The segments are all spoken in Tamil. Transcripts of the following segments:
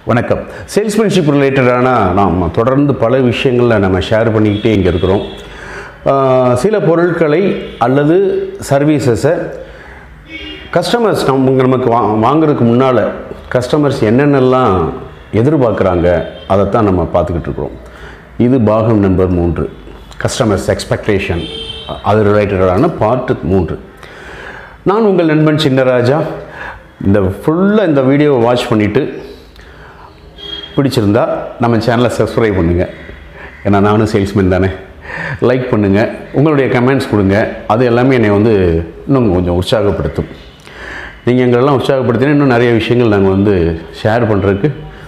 வணக்கம் சேல்ஸ்மேன்ஷிப் ரிலேட்டடான நாம் தொடர்ந்து பல விஷயங்களில் நம்ம ஷேர் பண்ணிக்கிட்டே இங்கே இருக்கிறோம் ஆஹ் சில பொருட்களை அல்லது சர்வீசஸை கஸ்டமர்ஸ் நம்ம நமக்கு வா வாங்குறதுக்கு முன்னால் கஸ்டமர்ஸ் என்னென்னலாம் எதிர்பார்க்குறாங்க அதைத்தான் நம்ம பார்த்துக்கிட்டு இருக்கிறோம் இது பாகம் நம்பர் மூன்று கஸ்டமர்ஸ் எக்ஸ்பெக்டேஷன் அது ரிலேட்டடான பார்ட் மூன்று நான் உங்கள் நண்பன் சின்னராஜா இந்த ஃபுல்லாக இந்த வீடியோவை வாட்ச் பண்ணிவிட்டு பிடிச்சிருந்தா நம்ம சேனலை சப்ஸ்கிரைப் பண்ணுங்கள் ஏன்னா நானும் சேல்ஸ்மேன் தானே லைக் பண்ணுங்கள் உங்களுடைய கமெண்ட்ஸ் கொடுங்க அது எல்லாமே என்னை வந்து இன்னும் கொஞ்சம் உற்சாகப்படுத்தும் நீங்கள் எங்களெல்லாம் உற்சாகப்படுத்தினா இன்னும் நிறைய விஷயங்கள் நாங்கள் வந்து ஷேர் பண்ணுறதுக்கு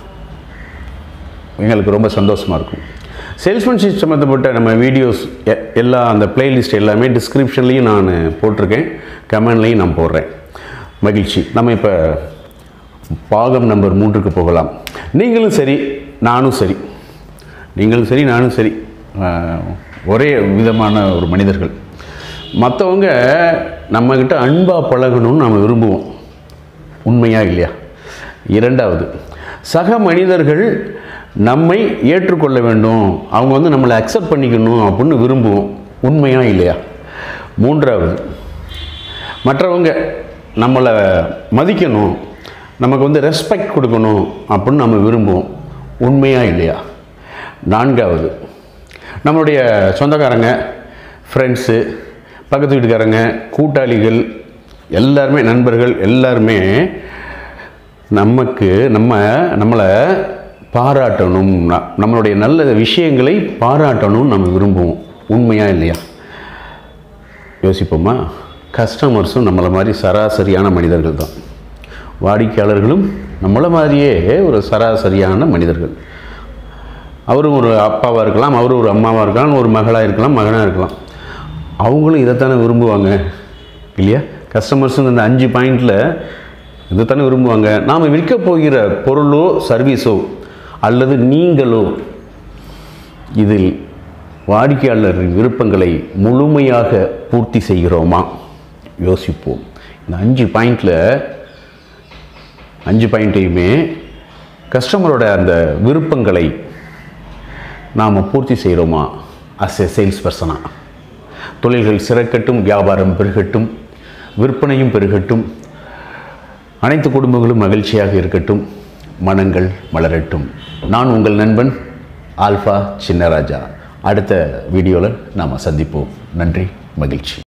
எங்களுக்கு ரொம்ப சந்தோஷமாக இருக்கும் சேல்ஸ்மேன்ஷிப் சம்மந்தப்பட்ட நம்ம வீடியோஸ் எ- எல்லா அந்த பிளேலிஸ்ட் எல்லாமே டிஸ்கிரிப்ஷன்லேயும் நான் போட்டிருக்கேன் கமெண்ட்லேயும் நான் போடுறேன் மகிழ்ச்சி நம்ம இப்போ பாகம் நம்பர் மூன்றுக்கு போகலாம் நீங்களும் சரி நானும் சரி நீங்களும் சரி நானும் சரி ஆஹ், ஒரே விதமான ஒரு மனிதர்கள் மற்றவங்க நம்மக்கிட்ட அன்பாக பழகணும்னு நம்ம விரும்புவோம் உண்மையா இல்லையா இரண்டாவது சக மனிதர்கள் நம்மை ஏற்றுக்கொள்ள வேண்டும் அவங்க வந்து நம்மளை அக்செப்ட் பண்ணிக்கணும் அப்படின்னு விரும்புவோம் உண்மையா இல்லையா மூன்றாவது மற்றவங்க நம்மளை மதிக்கணும் நமக்கு வந்து ரெஸ்பெக்ட் கொடுக்கணும் அப்படின்னு நம்ம விரும்புவோம் உண்மையா இல்லையா நான்காவது நம்மளுடைய சொந்தக்காரங்க ஃப்ரெண்ட்ஸு பக்கத்து வீட்டுக்காரங்க கூட்டாளிகள் எல்லாருமே நண்பர்கள் எல்லாருமே நமக்கு நம்ம நம்மளை பாராட்டணும் ந- நம்மளுடைய நல்ல விஷயங்களை பாராட்டணும்னு நம்ம விரும்புவோம் உண்மையா இல்லையா யோசிப்போமா கஸ்டமர்ஸும் நம்மளை மாதிரி சராசரியான மனிதர்கள் தான் வாடிக்கையாளர்களும் நம்மளை மாதிரியே ஒரு சராசரியான மனிதர்கள் அவரும் ஒரு அப்பாவாக இருக்கலாம் அவரும் ஒரு அம்மாவாக இருக்கலாம் ஒரு மகளாக இருக்கலாம் மகனாக இருக்கலாம் அவங்களும் இதைத்தானே விரும்புவாங்க இல்லையா கஸ்டமர்ஸும் இந்த அஞ்சு பாயிண்டில் இதைத்தானே விரும்புவாங்க நாம் விற்க போகிற பொருளோ சர்வீஸோ அல்லது நீங்களோ இதில் வாடிக்கையாளரின் விருப்பங்களை முழுமையாக பூர்த்தி செய்கிறோமா யோசிப்போம் இந்த அஞ்சு பாயிண்டில் அஞ்சு பாயிண்ட்டையுமே கஸ்டமரோட அந்த விருப்பங்களை நாம் பூர்த்தி செய்கிறோமா அஸ் எ சேல்ஸ் பர்சனாக தொழில்கள் சிறக்கட்டும் வியாபாரம் பெருகட்டும் விற்பனையும் பெருகட்டும் அனைத்து குடும்பங்களும் மகிழ்ச்சியாக இருக்கட்டும் மனங்கள் மலரட்டும் நான் உங்கள் நண்பன் ஆல்ஃபா சின்னராஜா அடுத்த வீடியோவில் நாம் சந்திப்போம் நன்றி மகிழ்ச்சி